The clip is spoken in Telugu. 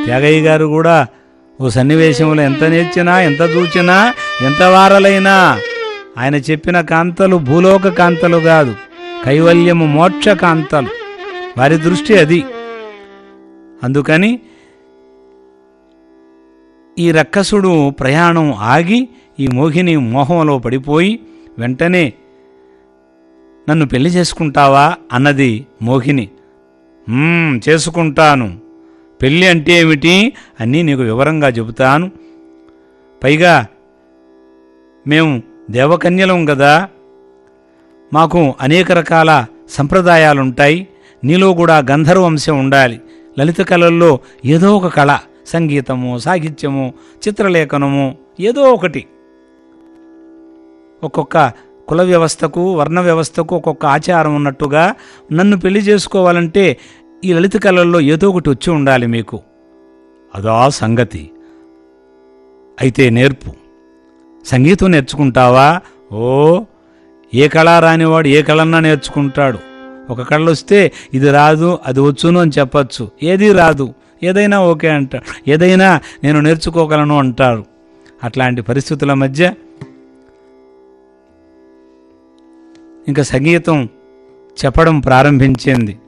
త్యాగయ్య గారు కూడా ఓ సన్నివేశంలో ఎంత నేర్చినా ఎంత చూచినా ఎంత వారలైనా ఆయన చెప్పిన కాంతలు భూలోక కాంతలు కాదు కైవల్యము మోక్ష కాంతలు వారి దృష్టి అది అందుకని ఈ రక్కసుడు ప్రయాణం ఆగి ఈ మోహిని మోహంలో పడిపోయి వెంటనే నన్ను పెళ్లి చేసుకుంటావా అన్నది మోహిని "మ్మ్, చేసుకుంటాను పెళ్ళి అంటే ఏమిటి అన్నీ నీకు వివరంగా చెబుతాను పైగా మేము దేవకన్యలం కదా మాకు అనేక రకాల సంప్రదాయాలుంటాయి నీలో కూడా గంధర్వంశం ఉండాలి లలిత కళల్లో ఏదో ఒక కళ సంగీతము సాహిత్యము చిత్రలేఖనము ఏదో ఒకటి ఒక్కొక్క కుల వ్యవస్థకు వర్ణ వ్యవస్థకు ఒక్కొక్క ఆచారం ఉన్నట్టుగా నన్ను పెళ్లి చేసుకోవాలంటే ఈ లలిత కళల్లో ఏదో ఒకటి వచ్చి ఉండాలి మీకు అదా సంగతి అయితే నేర్పు సంగీతం నేర్చుకుంటావా ఓ ఏ కళ రానివాడు ఏ కళన్నా నేర్చుకుంటాడు ఒక కళ వస్తే ఇది రాదు అది వచ్చును అని చెప్పచ్చు ఏది రాదు ఏదైనా ఓకే అంటాడు ఏదైనా నేను నేర్చుకోగలను అంటారు అట్లాంటి పరిస్థితుల మధ్య ఇంకా సంగీతం చెప్పడం ప్రారంభించింది